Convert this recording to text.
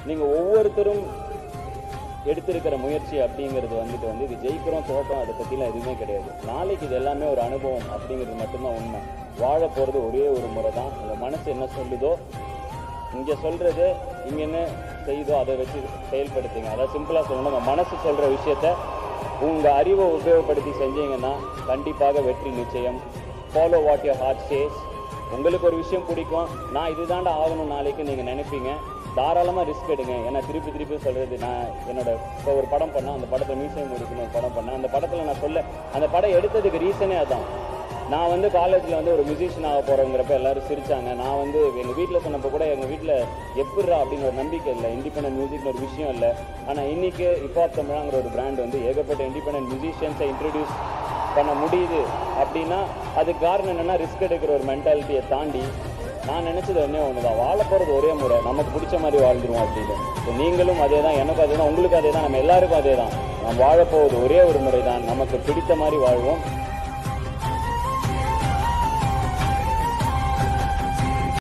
நீங்கள் ஒவ்வொருத்தரும் எடுத்திருக்கிற முயற்சி அப்படிங்கிறது வந்துட்டு வந்து இது ஜெயிக்கிறோம் தோட்டம் அதை பற்றிலாம் எதுவுமே கிடையாது நாளைக்கு இது எல்லாமே ஒரு அனுபவம் அப்படிங்கிறது மட்டும்தான் உண்மை வாழ போகிறது ஒரே ஒரு முறை தான் உங்கள் மனசு என்ன சொல்லுதோ இங்கே சொல்கிறது இங்கே என்ன செய்யுதோ அதை வச்சு செயல்படுத்துங்க அதாவது சிம்பிளாக சொல்லணும் உங்கள் மனசு சொல்கிற விஷயத்த உங்கள் அறிவை உபயோகப்படுத்தி செஞ்சீங்கன்னா கண்டிப்பாக வெற்றி நிச்சயம் follow what your heart says உங்களுக்கு ஒரு விஷயம் பிடிக்கும் நான் இதுதாண்டா ஆகணும் நாளைக்கு நீங்கள் நினைப்பீங்க தாராளமாக ரிஸ்க் எடுங்க ஏன்னா திருப்பி திருப்பி சொல்கிறது நான் என்னோட இப்போ ஒரு படம் பண்ணேன் அந்த படத்தை மியூசியம் முடிக்கணும் ஒரு படம் பண்ணேன் அந்த படத்தில் நான் சொல்ல அந்த படம் எடுத்ததுக்கு ரீசனே அதான் நான் வந்து காலேஜில் வந்து ஒரு மியூசிஷியன் ஆக போகிறோங்கிறப்ப எல்லாரும் சிரிச்சாங்க நான் வந்து எங்கள் வீட்டில் சொன்னப்போ கூட எங்கள் வீட்டில் எப்படிரா அப்படின்னு ஒரு நம்பிக்கை இல்லை இண்டிபெண்டன்ட் மியூசிக்னு ஒரு விஷயம் இல்லை ஆனால் இன்னைக்கு ஹிப்ஹாப் தமிழாங்கிற ஒரு பிராண்ட் வந்து ஏகப்பட்ட இண்டிபெண்டன்ட் மியூசிஷியன்ஸை இன்ட்ரடியூஸ் பண்ண முடியுது அப்படின்னா அதுக்கு காரணம் என்னென்னா ரிஸ்க் எடுக்கிற ஒரு மென்டாலிட்டியை தாண்டி நான் நினச்சது ஒன்றே ஒன்று தான் வாழ போகிறது ஒரே முறை நமக்கு பிடிச்ச மாதிரி வாழ்ந்துருவோம் அப்படின்னு So நீங்களும் அதே தான் எனக்கும் அதே தான் உங்களுக்கு அதே தான் நம்ம எல்லாருக்கும் அதே தான் நாம் வாழப்போவது ஒரே ஒரு முறை தான் நமக்கு பிடித்த மாதிரி வாழ்வோம்